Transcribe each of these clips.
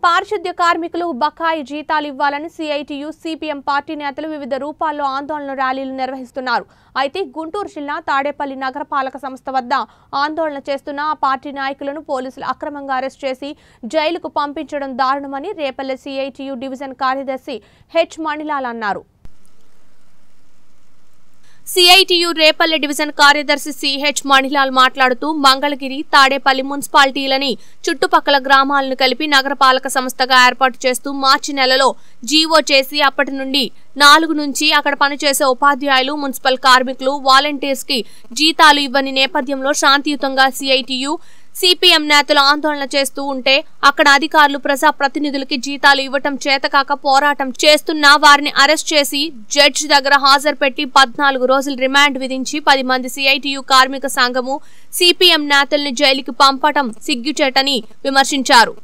పారిశుద్ధ్య కార్మికులు బకాయి జీతాలు ఇవ్వాలని సిఐటియు సిపిఎం పార్టీ నేతలు వివిధ రూపాల్లో ఆందోళన ర్యాలీలు నిర్వహిస్తున్నారు అయితే గుంటూరు జిల్లా తాడేపల్లి నగరపాలక సంస్థ వద్ద ఆందోళన చేస్తున్న ఆ పార్టీ నాయకులను పోలీసులు అక్రమంగా అరెస్ట్ చేసి జైలుకు పంపించడం దారుణమని రేపల్లె సిఐటియు డివిజన్ కార్యదర్శి హెచ్ మణిలాల్ అన్నారు సిఐటియు రేపల్లె డివిజన్ కార్యదర్శి సిహెచ్ మణిలాల్ మాట్లాడుతూ మంగళగిరి తాడేపల్లి మున్సిపాలిటీలని చుట్టుపక్కల గ్రామాలను కలిపి నగరపాలక సంస్థగా ఏర్పాటు చేస్తూ మార్చి నెలలో జీవో చేసి అప్పటి నుండి నాలుగు నుంచి అక్కడ పనిచేసే ఉపాధ్యాయులు మున్సిపల్ కార్మికులు వాలంటీర్స్ కి జీతాలు ఇవ్వని నేపథ్యంలో శాంతియుతంగా సిఐటియు సిపిఎం నేతలు ఆందోళన చేస్తూ ఉంటే అక్కడ అధికారులు ప్రజా ప్రతినిధులకి జీతాలు ఇవ్వటం చేతకాక పోరాటం చేస్తున్న వారిని అరెస్ట్ చేసి జడ్జి దగ్గర హాజరు పెట్టి పద్నాలుగు రోజులు రిమాండ్ విధించి పది మంది సిఐటియు కార్మిక సంఘము సిపిఎం నేతల్ని జైలుకి పంపటం సిగ్గుచేటని విమర్శించారు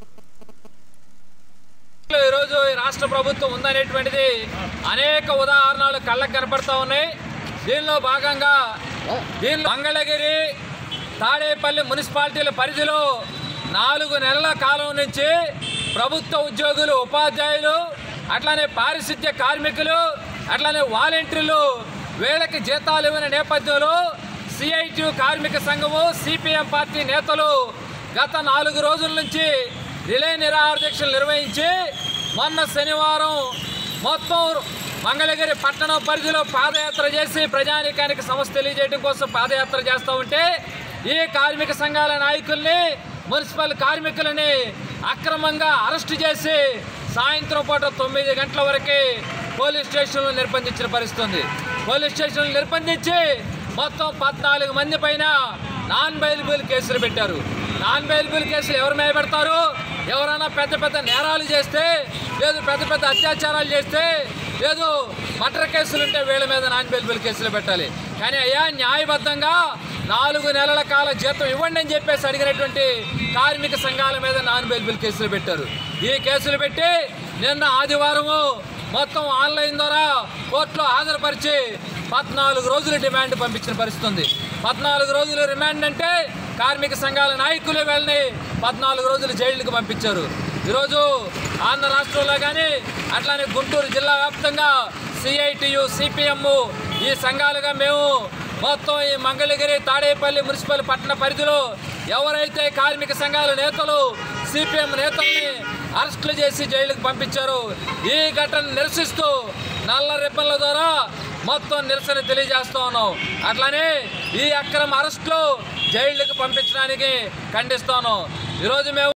ఈరోజు ఈ రాష్ట్ర ప్రభుత్వం ఉందనేటువంటిది అనేక ఉదాహరణలు కళ్ళకు కనపడతా ఉన్నాయి దీనిలో భాగంగా దీనిలో మంగళగిరి తాడేపల్లి మున్సిపాలిటీల పరిధిలో నాలుగు నెలల కాలం నుంచి ప్రభుత్వ ఉద్యోగులు ఉపాధ్యాయులు అట్లానే పారిశుద్ధ్య కార్మికులు అట్లానే వాలంటీర్లు వీళ్ళకి జీతాలు ఇవ్వని నేపథ్యంలో సిఐటి కార్మిక సంఘము సిపిఎం పార్టీ నేతలు గత నాలుగు రోజుల నుంచి రిలే నిరాహార దీక్షలు నిర్వహించి మొన్న శనివారం మొత్తం మంగళగిరి పట్టణం పరిధిలో పాదయాత్ర చేసి ప్రజానీకానికి సమస్య తెలియజేయడం కోసం పాదయాత్ర చేస్తూ ఉంటే ఈ కార్మిక సంఘాల నాయకుల్ని మున్సిపల్ కార్మికులని అక్రమంగా అరెస్టు చేసి సాయంత్రం పూట తొమ్మిది గంటల వరకు పోలీస్ స్టేషన్లో నిర్బంధించిన పరిస్థితి ఉంది పోలీస్ స్టేషన్లు నిర్బంధించి మొత్తం పద్నాలుగు మంది పైన నాన్ బెయిలబుల్ కేసులు పెట్టారు నాన్ బెయిలబుల్ కేసులు ఎవరి మీద పెడతారు ఎవరైనా పెద్ద పెద్ద నేరాలు చేస్తే లేదు పెద్ద పెద్ద అత్యాచారాలు చేస్తే లేదు మర్డర్ కేసులు ఉంటే వీళ్ళ మీద నాన్ బెయిలబుల్ కేసులు పెట్టాలి కానీ అయ్యా న్యాయబద్ధంగా నాలుగు నెలల కాల జీతం ఇవ్వండి అని చెప్పేసి అడిగినటువంటి కార్మిక సంఘాల మీద నాన్ బెయిలబుల్ కేసులు పెట్టారు ఈ కేసులు పెట్టి నిన్న ఆదివారము మొత్తం ఆన్లైన్ ద్వారా కోర్టులో హాజరుపరిచి పద్నాలుగు రోజులు డిమాండ్ పంపించిన పరిస్థితి ఉంది పద్నాలుగు రోజులు రిమాండ్ అంటే కార్మిక సంఘాల నాయకులు వెళ్ళని పద్నాలుగు రోజులు జైలుకి పంపించారు ఈరోజు ఆంధ్ర రాష్ట్రంలో కానీ అట్లానే గుంటూరు జిల్లా వ్యాప్తంగా సిఐటియు సిపిఎం ఈ సంఘాలుగా మేము మొత్తం ఈ మంగళగిరి తాడేపల్లి మున్సిపల్ పట్టణ పరిధిలో ఎవరైతే కార్మిక సంఘాల నేతలు సిపిఎం నేతల్ని అరెస్టులు చేసి జైలుకు పంపించారు ఈ ఘటన నిరసిస్తూ నల్ల రిబ్బన్ల ద్వారా మొత్తం నిరసన తెలియజేస్తా ఉన్నాం అట్లానే ఈ అక్రమ అరెస్టులు జైళ్ళకు పంపించడానికి ఖండిస్తాను ఈరోజు మేము